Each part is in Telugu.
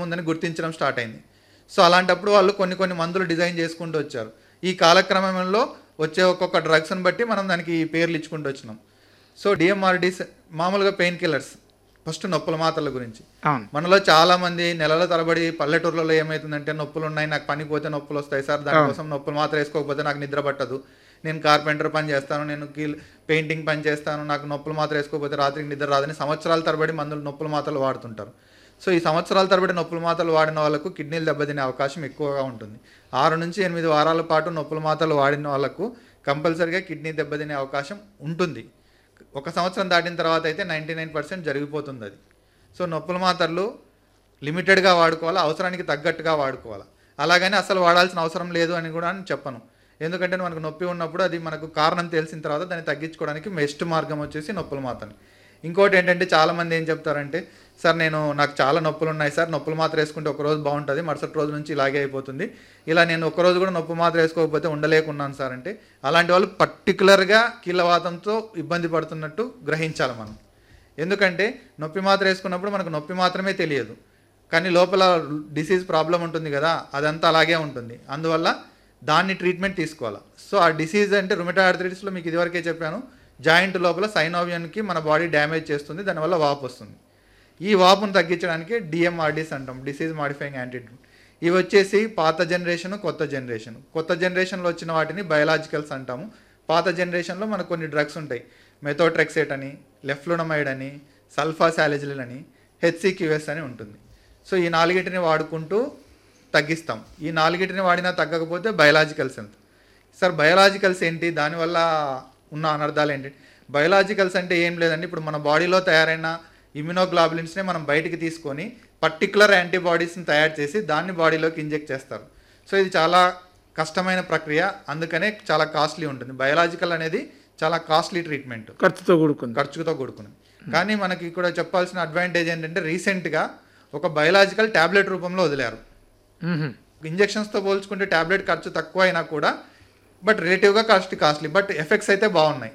ఉందని గుర్తించడం స్టార్ట్ అయింది సో అలాంటప్పుడు వాళ్ళు కొన్ని కొన్ని మందులు డిజైన్ చేసుకుంటూ వచ్చారు ఈ కాలక్రమంలో వచ్చే ఒక్కొక్క డ్రగ్స్ని బట్టి మనం దానికి ఈ పేర్లు ఇచ్చుకుంటూ వచ్చినాం సో డిఎంఆర్డీస్ మామూలుగా పెయిన్ కిల్లర్స్ ఫస్ట్ నొప్పుల మాత్రల గురించి అవును మనలో చాలా మంది నెలల తరబడి పల్లెటూర్లలో ఏమవుతుందంటే నొప్పులు ఉన్నాయి నాకు పని పోతే నొప్పులు వస్తాయి సార్ దానికోసం నొప్పులు మాత్రం వేసుకోకపోతే నాకు నిద్ర పట్టదు నేను కార్పెంటర్ పని చేస్తాను నేను కీల్ పెయింటింగ్ పని చేస్తాను నాకు నొప్పులు మాత్రం వేసుకోకపోతే రాత్రికి నిద్ర రాదని సంవత్సరాల తరబడి మందులు నొప్పుల మాత్రలు వాడుతుంటారు సో ఈ సంవత్సరాల తరబడి నొప్పుల మాత్రలు వాడిన వాళ్ళకు కిడ్నీలు దెబ్బతినే అవకాశం ఎక్కువగా ఉంటుంది ఆరు నుంచి ఎనిమిది వారాల పాటు నొప్పుల మాత్రలు వాడిన వాళ్ళకు కంపల్సరిగా కిడ్నీ దెబ్బతినే అవకాశం ఉంటుంది ఒక సంవత్సరం దాటిన తర్వాత అయితే నైంటీ నైన్ పర్సెంట్ జరిగిపోతుంది అది సో నొప్పుల మాత్రలు లిమిటెడ్గా వాడుకోవాలి అవసరానికి తగ్గట్టుగా వాడుకోవాలి అలాగని అసలు వాడాల్సిన అవసరం లేదు అని కూడా నేను చెప్పను ఎందుకంటే మనకు నొప్పి ఉన్నప్పుడు అది మనకు కారణం తెలిసిన తర్వాత దాన్ని తగ్గించుకోవడానికి బెస్ట్ మార్గం వచ్చేసి నొప్పుల మాత్రలు ఇంకోటి ఏంటంటే చాలామంది ఏం చెప్తారంటే సార్ నేను నాకు చాలా నొప్పులు ఉన్నాయి సార్ నొప్పులు మాత్రం వేసుకుంటే ఒక రోజు బాగుంటుంది మరుసటి రోజు నుంచి ఇలాగే అయిపోతుంది ఇలా నేను ఒక రోజు కూడా నొప్పి మాత్రం వేసుకోకపోతే ఉండలేకున్నాను సార్ అంటే అలాంటి వాళ్ళు పర్టికులర్గా కీళ్ళవాతంతో ఇబ్బంది పడుతున్నట్టు గ్రహించాలి మనం ఎందుకంటే నొప్పి మాత్రం వేసుకున్నప్పుడు మనకు నొప్పి మాత్రమే తెలియదు కానీ లోపల డిసీజ్ ప్రాబ్లం ఉంటుంది కదా అదంతా అలాగే ఉంటుంది అందువల్ల దాన్ని ట్రీట్మెంట్ తీసుకోవాలి సో ఆ డిసీజ్ అంటే రుమిటా ఆర్థరైటిస్లో మీకు ఇదివరకే చెప్పాను జాయింట్ లోపల సైనోవియన్కి మన బాడీ డ్యామేజ్ చేస్తుంది దానివల్ల వాపు వస్తుంది ఈ వాపును తగ్గించడానికి డిఎంఆర్డీస్ అంటాం డిసీజ్ మాడిఫైయింగ్ యాంటీట్యూడ్ ఇవి వచ్చేసి పాత జనరేషన్ కొత్త జనరేషన్ కొత్త జనరేషన్లో వచ్చిన వాటిని బయలాజికల్స్ అంటాము పాత జనరేషన్లో మనకు కొన్ని డ్రగ్స్ ఉంటాయి మెథోట్రెక్సేట్ అని లెఫ్లునమైడ్ అని సల్ఫాసాలిజిలిన్ అని హెచ్సిక్యూఎస్ అని ఉంటుంది సో ఈ నాలుగిటిని వాడుకుంటూ తగ్గిస్తాం ఈ నాలుగిటిని వాడినా తగ్గకపోతే బయలాజికల్స్ ఎంత సార్ బయలాజికల్స్ ఏంటి దానివల్ల ఉన్న అనర్థాలు ఏంటి బయలాజికల్స్ అంటే ఏం లేదండి ఇప్పుడు మన బాడీలో తయారైన ఇమ్యునోగ్లాబులిన్స్ని మనం బయటికి తీసుకొని పర్టికులర్ యాంటీబాడీస్ని తయారు చేసి దాన్ని బాడీలోకి ఇంజెక్ట్ చేస్తారు సో ఇది చాలా కష్టమైన ప్రక్రియ అందుకనే చాలా కాస్ట్లీ ఉంటుంది బయలాజికల్ అనేది చాలా కాస్ట్లీ ట్రీట్మెంట్ ఖర్చుతో కూడుకుంది ఖర్చుతో కూడుకున్నది కానీ మనకి కూడా చెప్పాల్సిన అడ్వాంటేజ్ ఏంటంటే రీసెంట్గా ఒక బయలాజికల్ ట్యాబ్లెట్ రూపంలో వదిలారు మ్మ్. ఇంజెక్షన్స్తో పోల్చుకుంటే ట్యాబ్లెట్ ఖర్చు తక్కువ అయినా కూడా బట్ రిలేటివ్గా కాస్ట్ కాస్ట్లీ బట్ ఎఫెక్ట్స్ అయితే బాగున్నాయి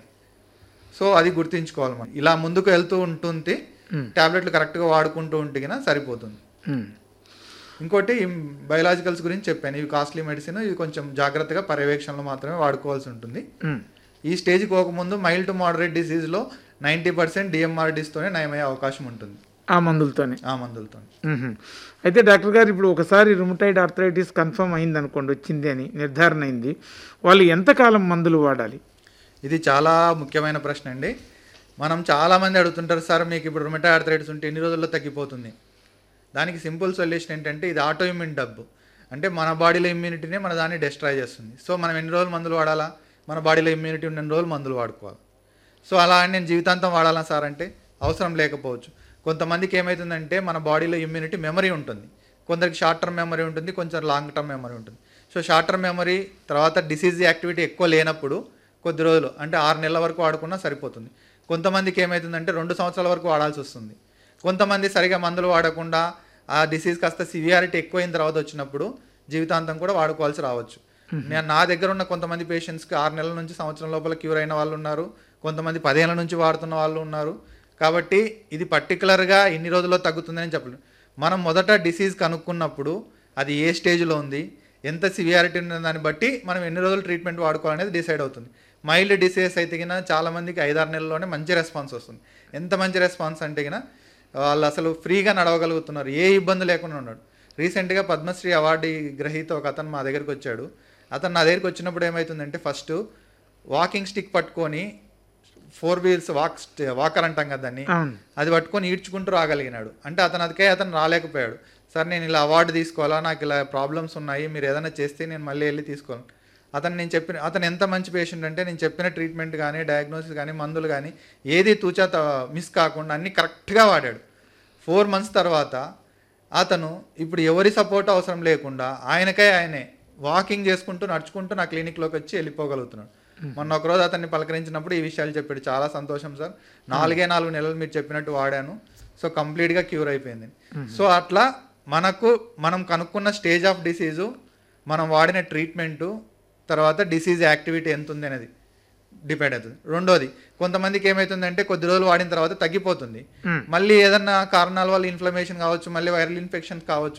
సో అది గుర్తుంచుకోవాలి మనం ఇలా ముందుకు వెళ్తూ ఉంటుంది ట్యాబ్లెట్లు కరెక్ట్గా వాడుకుంటూ ఉంటే గిన సరిపోతుంది మ్మ్. ఇంకోటి బయలాజికల్స్ గురించి చెప్పాను ఇవి కాస్ట్లీ మెడిసిన్ ఇవి కొంచెం జాగ్రత్తగా పర్యవేక్షణలో మాత్రమే వాడుకోవాల్సి ఉంటుంది మ్మ్. ఈ స్టేజ్కి పోకముందు మైల్డ్ టు మోడరేట్ డిసీజ్లో నైంటీ పర్సెంట్ డిఎంఆర్డీస్తోనే నయమయ్యే అవకాశం ఉంటుంది ఆ మందులతోనే ఆ మందులతో మ్మ్. అయితే డాక్టర్ గారు ఇప్పుడు ఒకసారి రుమటైడ్ ఆర్థరైటిస్ కన్ఫర్మ్ అయింది అనుకోండి వచ్చింది అని నిర్ధారణ అయింది వాళ్ళు ఎంతకాలం మందులు వాడాలి ఇది చాలా ముఖ్యమైన ప్రశ్న అండి మనం చాలామంది అడుగుతుంటారు సార్ మీకు ఇప్పుడు రుమటా ఆర్థరైటిస్ ఉంటే ఎన్ని రోజుల్లో తగ్గిపోతుంది దానికి సింపుల్ సొల్యూషన్ ఏంటంటే ఇది ఆటో ఇమ్యూన్ డబ్బు అంటే మన బాడీలో ఇమ్యూనిటీనే మన దాన్ని డిస్ట్రాయ్ చేస్తుంది సో మనం ఎన్ని రోజులు మందులు వాడాలా మన బాడీలో ఇమ్యూనిటీ ఉన్న రోజులు మందులు వాడుకోవాలి సో అలా అని నేను జీవితాంతం వాడాలా సార్ అంటే అవసరం లేకపోవచ్చు కొంతమందికి ఏమవుతుందంటే మన బాడీలో ఇమ్యూనిటీ మెమరీ ఉంటుంది కొందరికి షార్ట్ టర్మ్ మెమరీ ఉంటుంది కొంచెం లాంగ్ టర్మ్ మెమరీ ఉంటుంది సో షార్ట్ టర్మ్ మెమరీ తర్వాత డిసీజ్ యాక్టివిటీ ఎక్కువ లేనప్పుడు కొద్ది రోజులు అంటే ఆరు నెలల వరకు వాడుకున్నా సరిపోతుంది కొంతమందికి ఏమవుతుందంటే రెండు సంవత్సరాల వరకు వాడాల్సి వస్తుంది కొంతమంది సరిగా మందులు వాడకుండా ఆ డిసీజ్ కాస్త సివియారిటీ ఎక్కువైన తర్వాత వచ్చినప్పుడు జీవితాంతం కూడా వాడుకోవాల్సి రావచ్చు నేను నా దగ్గర ఉన్న కొంతమంది పేషెంట్స్కి ఆరు నెలల నుంచి సంవత్సరం లోపల క్యూర్ అయిన వాళ్ళు ఉన్నారు కొంతమంది పదేళ్ళ నుంచి వాడుతున్న వాళ్ళు ఉన్నారు కాబట్టి ఇది పర్టికులర్గా ఇన్ని రోజుల్లో తగ్గుతుందని చెప్పలేం మనం మొదట డిసీజ్ కనుక్కున్నప్పుడు అది ఏ స్టేజ్లో ఉంది ఎంత సివియారిటీ ఉన్న దాన్ని బట్టి మనం ఎన్ని రోజులు ట్రీట్మెంట్ వాడుకోవాలనేది డిసైడ్ అవుతుంది మైల్డ్ డిసీజ్ అయితే కినా చాలా మందికి ఐదారు నెలల్లోనే మంచి రెస్పాన్స్ వస్తుంది ఎంత మంచి రెస్పాన్స్ అంటే కినా వాళ్ళు అసలు ఫ్రీగా నడవగలుగుతున్నారు ఏ ఇబ్బంది లేకుండా ఉన్నాడు రీసెంట్గా పద్మశ్రీ అవార్డు గ్రహీత ఒక అతను మా దగ్గరికి వచ్చాడు అతను నా దగ్గరికి వచ్చినప్పుడు ఏమవుతుందంటే ఫస్ట్ వాకింగ్ స్టిక్ పట్టుకొని ఫోర్ వీల్స్ వాక్ వాకర్ అంటాం కదా దాన్ని అవును అది పట్టుకొని ఈడ్చుకుంటూ రాగలిగినాడు అంటే అతను అదికే అతను రాలేకపోయాడు సార్ నేను ఇలా అవార్డు తీసుకోవాలా నాకు ఇలా ప్రాబ్లమ్స్ ఉన్నాయి మీరు ఏదైనా చేస్తే నేను మళ్ళీ వెళ్ళి తీసుకోవాలి అతను నేను చెప్పిన అతను ఎంత మంచి పేషెంట్ అంటే నేను చెప్పిన ట్రీట్మెంట్ కానీ డయాగ్నోసిస్ కానీ మందులు కానీ ఏది తూచా త- మిస్ కాకుండా అన్ని కరెక్ట్గా వాడాడు ఫోర్ మంత్స్ తర్వాత అతను ఇప్పుడు ఎవరి సపోర్ట్ అవసరం లేకుండా ఆయనకై ఆయనే వాకింగ్ చేసుకుంటూ నడుచుకుంటూ నా క్లినిక్లోకి వచ్చి వెళ్ళిపోగలుగుతున్నాడు మొన్న ఒకరోజు అతన్ని పలకరించినప్పుడు ఈ విషయాలు చెప్పాడు చాలా సంతోషం సార్ నాలుగే నాలుగు నెలలు మీరు చెప్పినట్టు వాడాను సో కంప్లీట్గా క్యూర్ అయిపోయింది సో అట్లా మనకు మనం కనుక్కున్న స్టేజ్ ఆఫ్ డిసీజు మనం వాడిన ట్రీట్మెంటు తర్వాత డిసీజ్ యాక్టివిటీ ఎంత ఉంది అనేది డిపెండ్ అవుతుంది రెండోది కొంతమందికి ఏమవుతుందంటే కొద్ది రోజులు వాడిన తర్వాత తగ్గిపోతుంది మ్మ్. మళ్ళీ ఏదన్నా కారణాల వల్ల ఇన్ఫ్లమేషన్ కావచ్చు మళ్ళీ వైరల్ ఇన్ఫెక్షన్ కావచ్చు